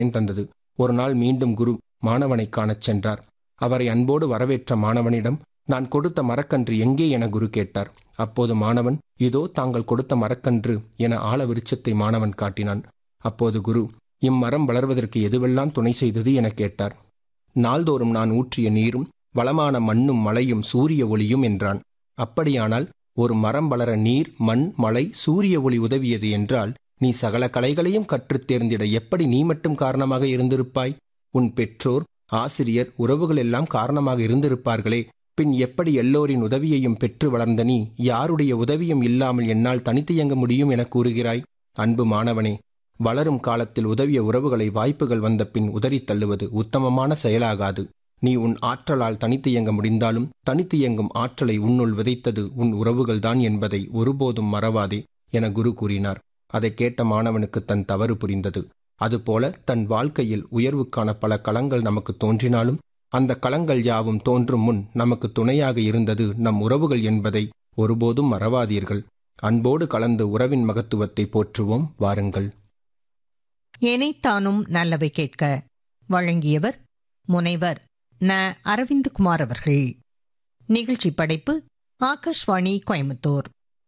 தந்தது ஒரு நாள் மீண்டும் குரு மாணவனை காணச் சென்றார் அவரை அன்போடு வரவேற்ற மாணவனிடம் நான் கொடுத்த மரக்கன்று எங்கே என குரு கேட்டார் அப்போது மாணவன் இதோ தாங்கள் கொடுத்த மரக்கன்று என ஆழ விருட்சத்தை மாணவன் காட்டினான் அப்போது குரு இம்மரம் வளர்வதற்கு எதுவெல்லாம் துணை செய்தது என கேட்டார் நாள்தோறும் நான் ஊற்றிய நீரும் வளமான மண்ணும் மழையும் சூரிய ஒளியும் என்றான் அப்படியானால் ஒரு மரம் வளர நீர் மண் மழை சூரிய ஒளி உதவியது என்றால் நீ சகல கலைகளையும் கற்றுத் தேர்ந்திட எப்படி நீ மட்டும் காரணமாக இருந்திருப்பாய் உன் பெற்றோர் ஆசிரியர் உறவுகள் எல்லாம் காரணமாக இருந்திருப்பார்களே பின் எப்படி எல்லோரின் உதவியையும் பெற்று வளர்ந்த நீ யாருடைய உதவியும் இல்லாமல் என்னால் தனித்து இயங்க முடியும் என கூறுகிறாய் அன்பு மாணவனே வளரும் காலத்தில் உதவிய உறவுகளை வாய்ப்புகள் வந்த பின் உதறித் தள்ளுவது உத்தமமான செயலாகாது நீ உன் ஆற்றலால் தனித்து இயங்க முடிந்தாலும் தனித்து இயங்கும் ஆற்றலை உன்னுள் விதைத்தது உன் உறவுகள்தான் என்பதை ஒருபோதும் மறவாதே என குரு கூறினார் அதை கேட்ட மாணவனுக்கு தன் தவறு புரிந்தது அதுபோல தன் வாழ்க்கையில் உயர்வுக்கான பல களங்கள் நமக்கு தோன்றினாலும் அந்த களங்கள் யாவும் தோன்றும் முன் நமக்கு துணையாக இருந்தது நம் உறவுகள் என்பதை ஒருபோதும் மறவாதீர்கள் அன்போடு கலந்து உறவின் மகத்துவத்தை போற்றுவோம் வாருங்கள் எனைத்தானும் நல்லவை கேட்க வழங்கியவர் முனைவர் ந அரவிந்த்குமார் அவர்கள் நிகழ்ச்சி படைப்பு ஆகாஷ்வாணி கோயம்புத்தூர்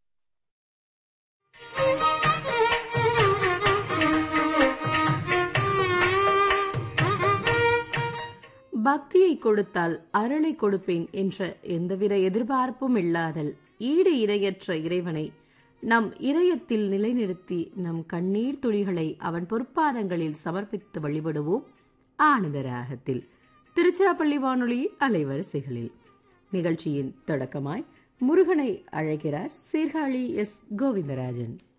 பக்தியை கொடுத்தால் அருளை கொடுப்பேன் என்ற எந்தவித எதிர்பார்ப்பும் இல்லாதல் ஈடு இரையற்ற இறைவனை நம் இதயத்தில் நிலைநிறுத்தி நம் கண்ணீர் துளிகளை அவன் பொற்பாதங்களில் சமர்ப்பித்து வழிபடுவோம் ஆனந்த ராகத்தில் திருச்சிராப்பள்ளி வானொலி அலைவரிசைகளில் நிகழ்ச்சியின் தொடக்கமாய் முருகனை அழைக்கிறார் சீர்காழி எஸ் கோவிந்தராஜன்